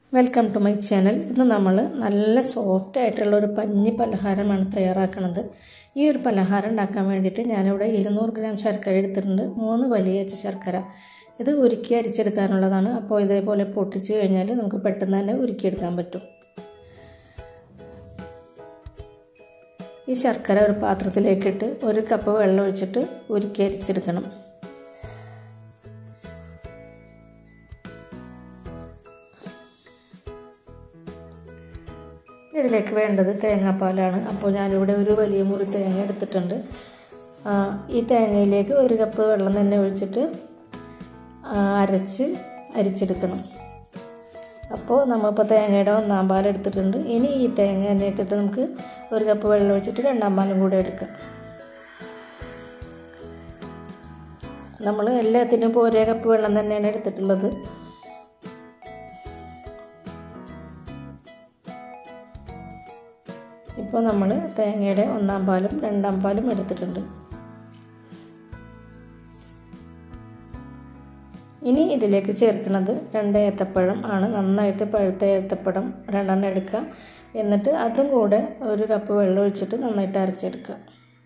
welcome to my channel ഇന്ന് നമ്മൾ നല്ല സോഫ്റ്റ് ആയിട്ടുള്ള ഒരു പഞ്ഞി പലഹാരമാണ് തയ്യാറാക്കുന്നത് ഈ ഒരു പലഹാരം ഉണ്ടാക്കാൻ വേണ്ടിയിട്ട് ഞാനിവിടെ ഇരുന്നൂറ് ഗ്രാം ശർക്കര എടുത്തിട്ടുണ്ട് മൂന്ന് വലിയ ശർക്കര ഇത് ഉരുക്കി അരിച്ചെടുക്കാനുള്ളതാണ് അപ്പോൾ ഇതേപോലെ പൊട്ടിച്ച് കഴിഞ്ഞാൽ നമുക്ക് പെട്ടെന്ന് തന്നെ ഉരുക്കിയെടുക്കാൻ പറ്റും ഈ ശർക്കര ഒരു പാത്രത്തിലേക്കിട്ട് ഒരു കപ്പ് വെള്ളം ഒഴിച്ചിട്ട് ഉരുക്കി അരിച്ചെടുക്കണം ഇതിലേക്ക് വേണ്ടത് തേങ്ങാപ്പാലാണ് അപ്പോൾ ഞാനിവിടെ ഒരു വലിയ മുറി തേങ്ങ എടുത്തിട്ടുണ്ട് ഈ തേങ്ങയിലേക്ക് ഒരു കപ്പ് വെള്ളം തന്നെ ഒഴിച്ചിട്ട് അരച്ച് അരിച്ചെടുക്കണം അപ്പോൾ നമ്മളിപ്പോൾ തേങ്ങയുടെ ഒന്നാം പാൽ എടുത്തിട്ടുണ്ട് ഇനി ഈ തേങ്ങ തന്നെ ഇട്ടിട്ട് നമുക്ക് ഒരു കപ്പ് വെള്ളം ഒഴിച്ചിട്ട് രണ്ടാം പാലും കൂടെ എടുക്കാം നമ്മൾ എല്ലാത്തിനും ഇപ്പോൾ ഒരേ കപ്പ് വെള്ളം തന്നെയാണ് എടുത്തിട്ടുള്ളത് ഇപ്പോൾ നമ്മൾ തേങ്ങയുടെ ഒന്നാം പാലും രണ്ടാം പാലും എടുത്തിട്ടുണ്ട് ഇനി ഇതിലേക്ക് ചേർക്കുന്നത് രണ്ട് ഏത്തപ്പഴം ആണ് നന്നായിട്ട് പഴുത്ത ഏത്തപ്പഴം രണ്ടെണ്ണം എടുക്കുക എന്നിട്ട് അതും കൂടെ ഒരു കപ്പ് വെള്ളം ഒഴിച്ചിട്ട് നന്നായിട്ട് അരച്ചെടുക്കുക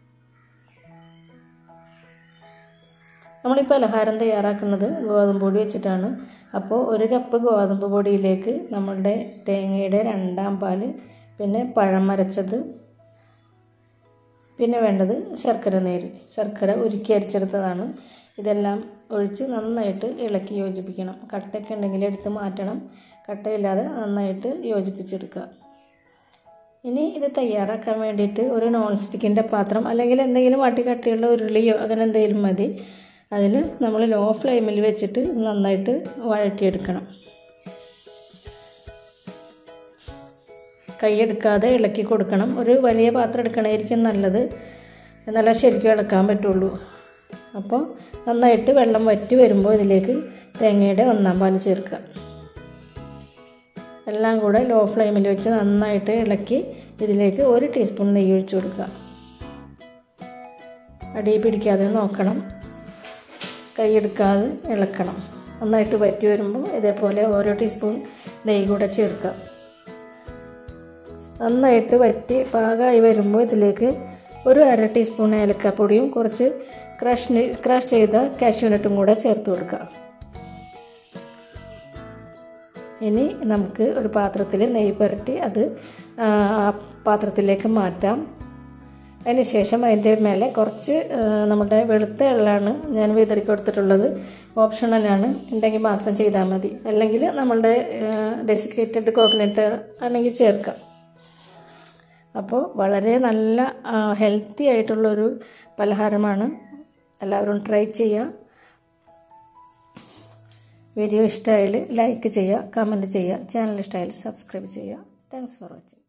നമ്മൾ ഈ പലഹാരം തയ്യാറാക്കുന്നത് ഗോതമ്പ് പൊടി വെച്ചിട്ടാണ് അപ്പോൾ ഒരു കപ്പ് ഗോതമ്പ് പൊടിയിലേക്ക് നമ്മളുടെ തേങ്ങയുടെ രണ്ടാം പാല് പിന്നെ പഴം അരച്ചത് പിന്നെ വേണ്ടത് ശർക്കര നീര് ശർക്കര ഉരുക്കി അരിച്ചെടുത്തതാണ് ഇതെല്ലാം ഒഴിച്ച് നന്നായിട്ട് ഇളക്കി യോജിപ്പിക്കണം കട്ടയൊക്കെ ഉണ്ടെങ്കിൽ എടുത്ത് മാറ്റണം കട്ടയില്ലാതെ നന്നായിട്ട് യോജിപ്പിച്ചെടുക്കുക ഇനി ഇത് തയ്യാറാക്കാൻ വേണ്ടിയിട്ട് ഒരു നോൺ സ്റ്റിക്കിൻ്റെ പാത്രം അല്ലെങ്കിൽ എന്തെങ്കിലും വാട്ടി കട്ടിയുള്ള ഉരുളിയോ അങ്ങനെ എന്തെങ്കിലും മതി അതിൽ നമ്മൾ ലോ ഫ്ലെയിമിൽ വെച്ചിട്ട് നന്നായിട്ട് വഴറ്റിയെടുക്കണം കൈയെടുക്കാതെ ഇളക്കി കൊടുക്കണം ഒരു വലിയ പാത്രം എടുക്കണമായിരിക്കും നല്ലത് എന്നാലേ ശരിക്കും ഇളക്കാൻ പറ്റുള്ളൂ അപ്പോൾ നന്നായിട്ട് വെള്ളം വറ്റി വരുമ്പോൾ ഇതിലേക്ക് തേങ്ങയുടെ ഒന്നാം പാൽ ചേർക്കുക എല്ലാം കൂടെ ലോ ഫ്ലെയിമിൽ വെച്ച് നന്നായിട്ട് ഇളക്കി ഇതിലേക്ക് ഒരു ടീസ്പൂൺ നെയ്യ് ഒഴിച്ചു കൊടുക്കുക അടി പിടിക്കാതെ നോക്കണം കൈയെടുക്കാതെ ഇളക്കണം നന്നായിട്ട് വറ്റി വരുമ്പോൾ ഇതേപോലെ ഓരോ ടീസ്പൂൺ നെയ്യ് കൂടെ ചേർക്കുക നന്നായിട്ട് വറ്റി പാകമായി വരുമ്പോൾ ഇതിലേക്ക് ഒരു അര ടീസ്പൂൺ ഏലക്കപ്പൊടിയും കുറച്ച് ക്രഷ് ക്രഷ് ചെയ്ത കാഷ്യൂനട്ടും കൂടെ ചേർത്ത് കൊടുക്കുക ഇനി നമുക്ക് ഒരു പാത്രത്തിൽ നെയ്യ് പുരട്ടി അത് ആ പാത്രത്തിലേക്ക് മാറ്റാം അതിന് ശേഷം അതിൻ്റെ മേലെ കുറച്ച് നമ്മുടെ വെളുത്ത എള്ളാണ് ഞാൻ വിതറി കൊടുത്തിട്ടുള്ളത് ഓപ്ഷണലാണ് ഉണ്ടെങ്കിൽ മാത്രം ചെയ്താൽ മതി അല്ലെങ്കിൽ നമ്മളുടെ ഡെസിക്കേറ്റഡ് കോക്കനട്ട് അല്ലെങ്കിൽ ചേർക്കാം അപ്പോൾ വളരെ നല്ല ഹെൽത്തി ആയിട്ടുള്ളൊരു പലഹാരമാണ് എല്ലാവരും ട്രൈ ചെയ്യുക വീഡിയോ ഇഷ്ടമായാൽ ലൈക്ക് ചെയ്യുക കമൻറ്റ് ചെയ്യുക ചാനൽ ഇഷ്ടമായാൽ സബ്സ്ക്രൈബ് ചെയ്യുക താങ്ക്സ് ഫോർ വാച്ചിങ്